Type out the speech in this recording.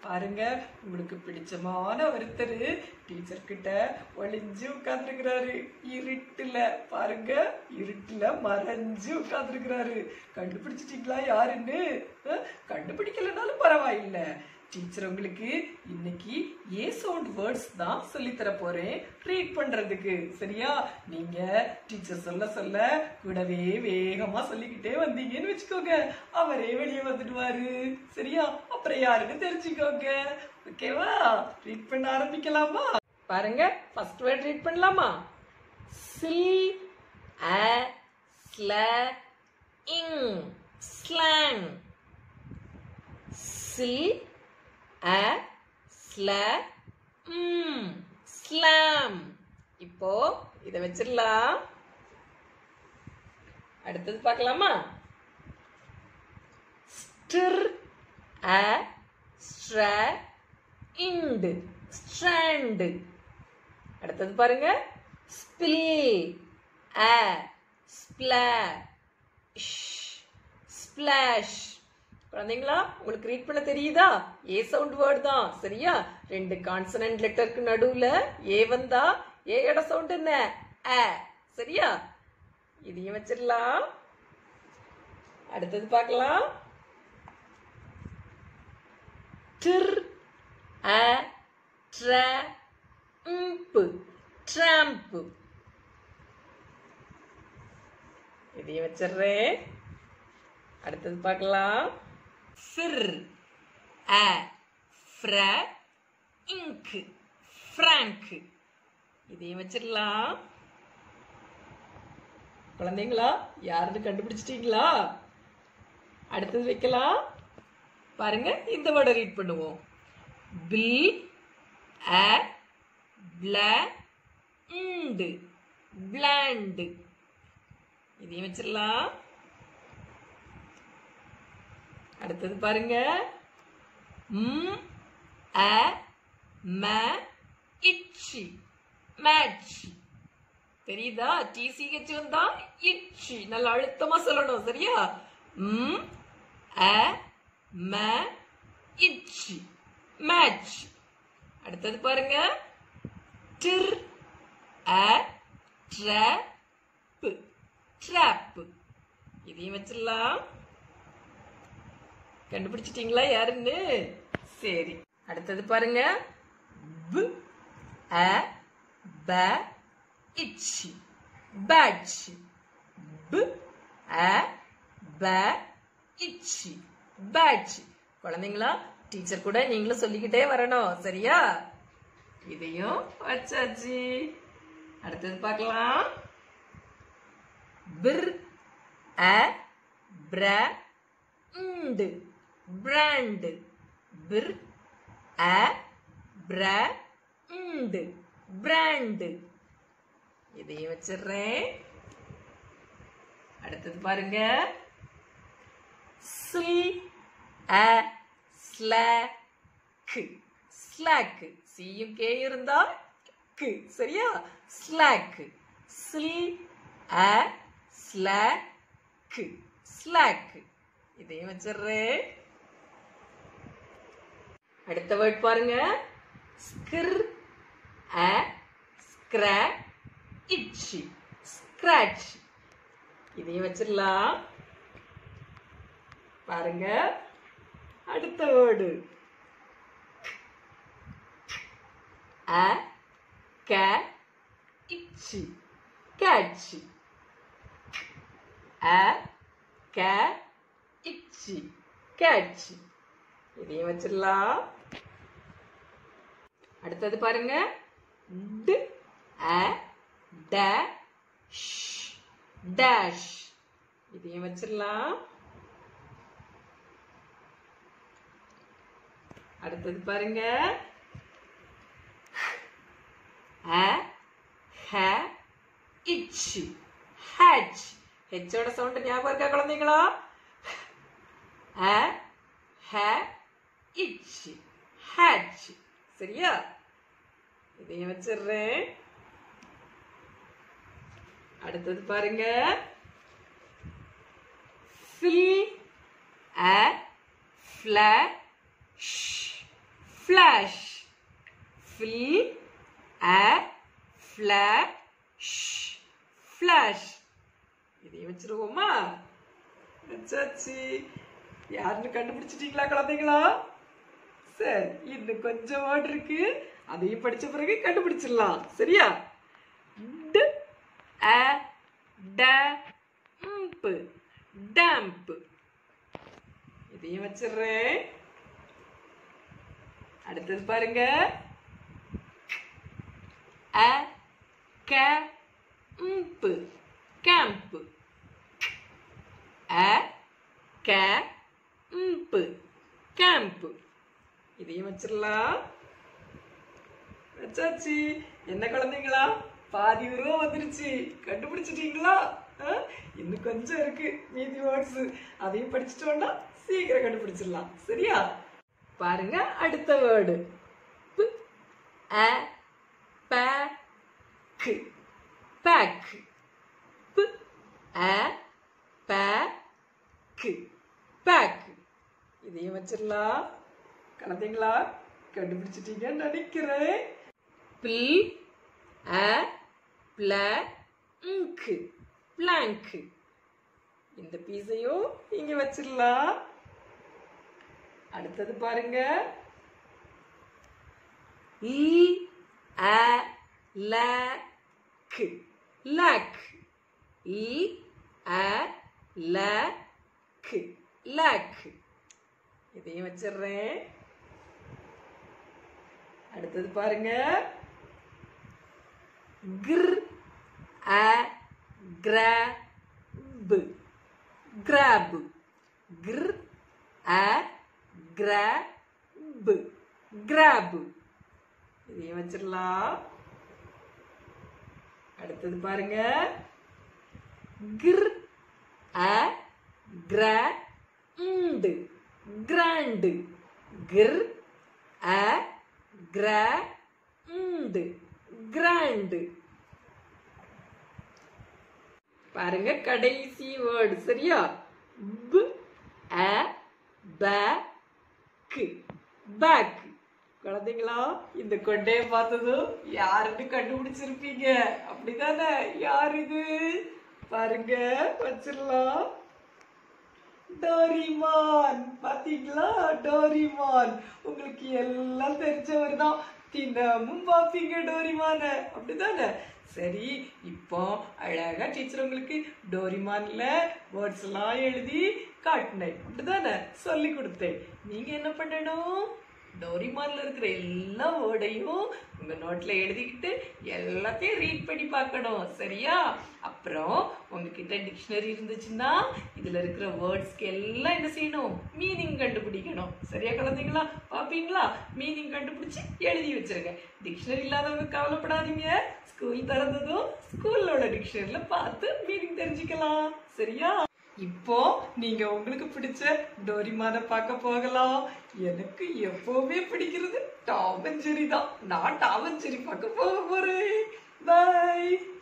பாருங்க உங்களுக்கு பிடிச்சமான ஒருத்தர் டீச்சர் கிட்ட ஒளிஞ்சு உட்கார்ந்துருக்கிறாரு இருட்டுல பாருங்க இருட்டுல மறைஞ்சு உட்கார்ந்துருக்கிறாரு கண்டுபிடிச்சிட்டீங்களா யாருன்னு அஹ், கண்டுபிடிக்கலனாலும் பரவாயில்ல டீச்சர் உங்களுக்கு இன்னைக்கு ஏ சவுண்ட் வேர்ட்ஸ் தான் சொல்லி தர போறேன் ரீட் பண்றதுக்கு சரியா நீங்க டீச்சர் சொல்ல சொல்ல கூடவே வேகமா சொல்லிக்கிட்டே வந்தீங்கன்னு வச்சுக்கோங்க அவரே வெளியே வந்துடுவாரு சரியா அப்புறம் யாருன்னு தெரிஞ்சுக்கோங்க ஓகேவா ரீட் பண்ண ஆரம்பிக்கலாமா பாருங்க ஃபர்ஸ்ட் வேர்ட் ரீட் பண்ணலாமா சில் அ ஸ்ல இங் ஸ்லாங் சில் அ ஸ்ல ம் ஸ்லாம் இப்போ இதை வச்சிடலாம் அடுத்தது பார்க்கலாமா ஸ்டிர் அ ஸ்ட்ர இண்டு ஸ்ட்ராண்டு அடுத்தது பாருங்க ஸ்பில் அ ஸ்ப்ளா ஸ்பிளாஷ் குழந்தைங்களா உங்களுக்கு ரீட் பண்ண தெரியுதா ஏ சவுண்ட் வேர்ட் தான் சரியா ரெண்டு கான்சனன்ட் லெட்டருக்கு நடுவுல ஏ வந்தா ஏ இட சவுண்ட் என்ன அ சரியா இதையும் வச்சிடலாம் அடுத்தது பார்க்கலாம் டிர் அ ட்ர இம்பு ட்ராம்ப் இதையும் வச்சிடுறேன் அடுத்தது பார்க்கலாம் ஃபிர் அ ஃப்ர இங்க் ஃப்ராங்க் இதையும் வச்சிடலாம் குழந்தைங்களா யாருன்னு கண்டுபிடிச்சிட்டீங்களா அடுத்தது வைக்கலாம் பாருங்க இந்த வேர்டை ரீட் பண்ணுவோம் பில் அ பிள இண்டு பிளாண்டு இதையும் வச்சிடலாம் அடுத்தது பாருங்க ம் அ ம இச்சி மேட்ச் தெரியுதா டிசிஹெச் வந்தா இச்சி நல்லா அழுத்தமா சொல்லணும் சரியா ம் அ ம இச்சி மேட்ச் அடுத்தது பாருங்க டிர் அ ட்ராப் ட்ராப் இதையும் வச்சிடலாம் கண்டுபிடிச்சிட்டீங்களா யாருன்னு சரி அடுத்தது பாருங்க ப அ ப இச்சி பேட்ச் ப அ ப இச்சி பேட்ச் குழந்தைங்களா டீச்சர் கூட நீங்களும் சொல்லிக்கிட்டே வரணும் சரியா இதையும் வச்சாச்சு அடுத்தது பார்க்கலாம் பிர் அ பிர இண்டு பிராண்டு பிர் அ பிர இண்டு பிராண்டு இதையும் வச்சிடுறேன் அடுத்தது பாருங்க சில் அ ஸ்லாக் ஸ்லாக் சியும் கே இருந்தா க்கு சரியா ஸ்லாக் சில் அ ஸ்லாக் ஸ்லாக் இதையும் வச்சிடுறேன் அடுத்த வேர்ட் பாருங்க ஸ்கிர் அ ஸ்க்ரா இச்சி ஸ்க்ராட்ச் இதையும் வச்சிடலாம் பாருங்க அடுத்த வேர்டு அ க இச்சி கேட்ச் அ க இச்சி கேட்ச் இதையும் வச்சிடலாம் அடுத்தது பாருங்க ட் அ ட டேஷ் இதையும் வச்சிடலாம் அடுத்தது பாருங்க அ ஹ இச் ஹேட்ச் ஹெச்சோட சவுண்ட் ஞாபகம் இருக்கா குழந்தைங்களா அ ஹ இச் ஹேட்ச் சரியா இதையும் வச்சிடுறேன் அடுத்தது பாருங்க ஃபில் a flash flash fill a flash flash இதையும் வச்சிருவோமா வச்சாச்சு யாருன்னு கண்டுபிடிச்சிட்டீங்களா குழந்தைங்களா சரி இன்னும் கொஞ்சம் வேர்ட் இருக்கு அதையும் படிச்ச பிறகு கண்டுபிடிச்சிடலாம் சரியா ட அ ட ம்ப் டேம்ப் இதையும் வச்சிடுறேன் அடுத்தது பாருங்க அ க ம்ப் கேம்ப் அ க ம்ப் கேம்ப் இதையும் வச்சிடலாம் வச்சாச்சு என்ன குழந்தைங்களா பாதி உருவம் வந்துருச்சு கண்டுபிடிச்சிட்டீங்களா ஆ? இன்னும் கொஞ்சம் இருக்கு மீதி வேர்ட்ஸ் அதையும் படிச்சுட்டோம்னா சீக்கிரம் கண்டுபிடிச்சிடலாம் சரியா பாருங்க அடுத்த வேர்டு அ ப க் பேக் ப அ ப க் பேக் இதையும் வச்சிடலாம் குழந்தைங்களா கண்டுபிடிச்சிட்டீங்கன்னு நினைக்கிறேன் பில் அ பிள ங்க் பிளாங்க் இந்த பீஸையும் இங்க வச்சிடலாம் அடுத்தது பாருங்க இ அ ல க் லாக் இ அ ல க் லாக் இதையும் வச்சிடுறேன் அடுத்தது பாருங்க கிர் அ கிர பு கிராப் கிர் அ கிர பு கிராப் இதையும் வச்சிடலாம் அடுத்தது பாருங்க கிர் அ கிர ண்டு கிராண்டு கிர் அ கிர ண்டு கிராண்டு பாருங்க கடைசி வேர்டு சரியா ப அ ப க் பேக் குழந்தைங்களா இந்த கொண்டைய பார்த்ததும் யாருன்னு கண்டுபிடிச்சிருப்பீங்க அப்படிதானே யார் இது பாருங்க வச்சிடலாம் டோரிமான் பாத்தீங்களா டோரிமான் உங்களுக்கு எல்லாம் தெரிஞ்சவர் தான் தினமும் பாப்பீங்க டோரிமான அப்படிதானே சரி இப்போ அழகா டீச்சர் உங்களுக்கு டோரிமான்ல வேர்ட்ஸ் எல்லாம் எழுதி காட்டினேன் அப்படிதானே சொல்லி கொடுத்தேன் நீங்க என்ன பண்ணணும் டோரிமான்ல இருக்கிற எல்லா வேர்டையும் உங்க நோட்ல எழுதிக்கிட்டு எல்லாத்தையும் ரீட் பண்ணி பார்க்கணும் சரியா அப்புறம் உங்ககிட்ட டிக்ஷனரி இருந்துச்சுன்னா இதுல இருக்கிற வேர்ட்ஸ்க்கு எல்லாம் என்ன செய்யணும் மீனிங் கண்டுபிடிக்கணும் சரியா குழந்தைங்களா பாப்பீங்களா மீனிங் கண்டுபிடிச்சு எழுதி வச்சிருங்க டிக்ஷனரி இல்லாதவங்க கவலைப்படாதீங்க ஸ்கூல் திறந்ததும் ஸ்கூல்லோட டிக்ஷனரியில பார்த்து மீனிங் தெரிஞ்சுக்கலாம் சரியா இப்போ நீங்க உங்களுக்கு பிடிச்ச டோரிமான பார்க்க போகலாம் எனக்கு எப்பவுமே பிடிக்கிறது டாம் அண்ட் ஜெரி தான் நான் டாம் அண்ட் ஜெரி பார்க்க போக போறேன் பை